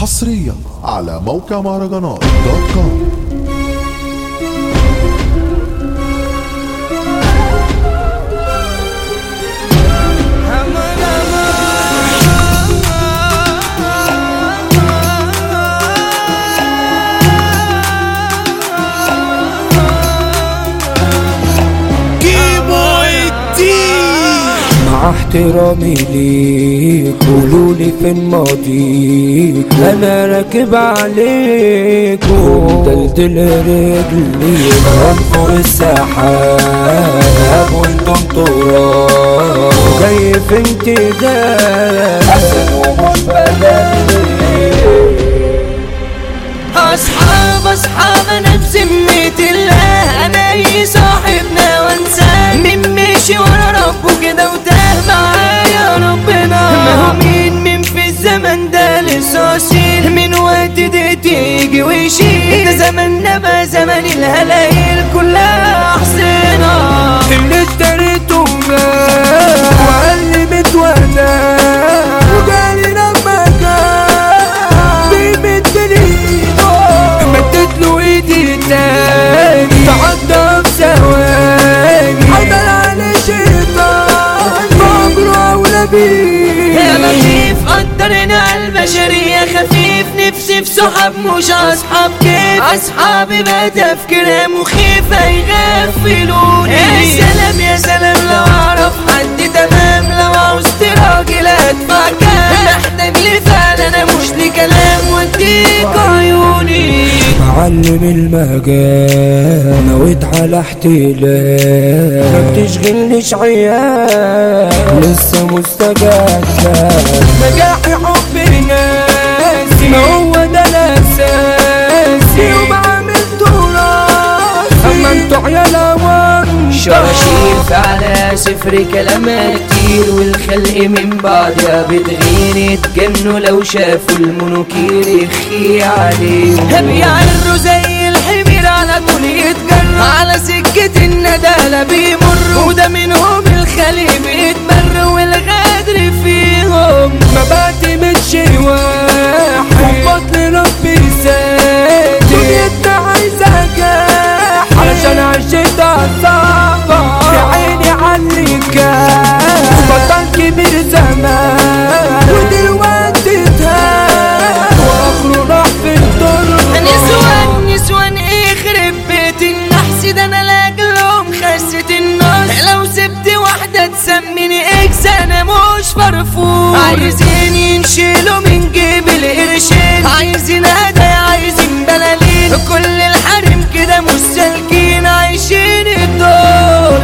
حصريا على موقع مهرجانات دوت كوم مع احترامي ليك قولولي فين ماضيك انا راكب عليك ودلدل رجلي من فوق السحاب وانتم تراب جاي في انتداب حسن ومش بدلي اصحاب اصحاب انا بذمة الله انا اي صاحبنا وانساه مين مشي ورا ربه كده وتاه معايا ربنا ما هو مين مين في الزمن ده لسه اصيل من وقت ده تيجي ويشيل ده زماننا بقى زمن الهلايل كلها احسنها اللي اشتريته جاب وقال لي متولى وجالي لما جاب بيمدني ايده مدت له ايدي تاني تعدى في ثواني حضر على شيطان مجرى ولا بيه يا لطيف قدرنا البشرية خفيف نفسي في صحاب مش أصحاب كيف أصحابي بقى تفكيرها مخيفة يغفلوني يا سلام يا سلام لو أعرف حد تمام لو عوزت راجل أدفع كام محتاج لي فعلا أنا مش لكلام وأديك عيوني معلم المجال نويت على احتلال ما بتشغلنيش عيال لسه مستجد نجاحي حب ناسي ما هو ده الاساسي وبعمل تراثي اما انتوا عيال عوام شراشير على صفر كلامها كتير والخلق من بعدها بتغير يتجنوا لو شافوا المنوكير يخي عليهم بيعروا زي الحمير على طول يتجروا على سكة الندالة بيمروا وده منهم الخلق بيتبر والغدر فيهم ما بعتمدش واحد وبطل ربي ساتر دنيتنا عايزة جاح علشان عشت عصابة يا عيني علي كان بطل كبير زمان ودلوقتي تهان واخره راح في الدنيا نسوان نسوان يخرب بيت النحس ده انا لاجلهم خست النص لو سبت واحدة تسميني اكس انا مش فرفور عايزين ينشيلوا من جيب القرشين عايزين هدايا عايزين بلالين كل الحريم كده مش سالكين عايشين الدور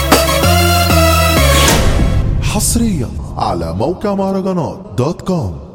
حصريا على موقع مهرجانات دوت كوم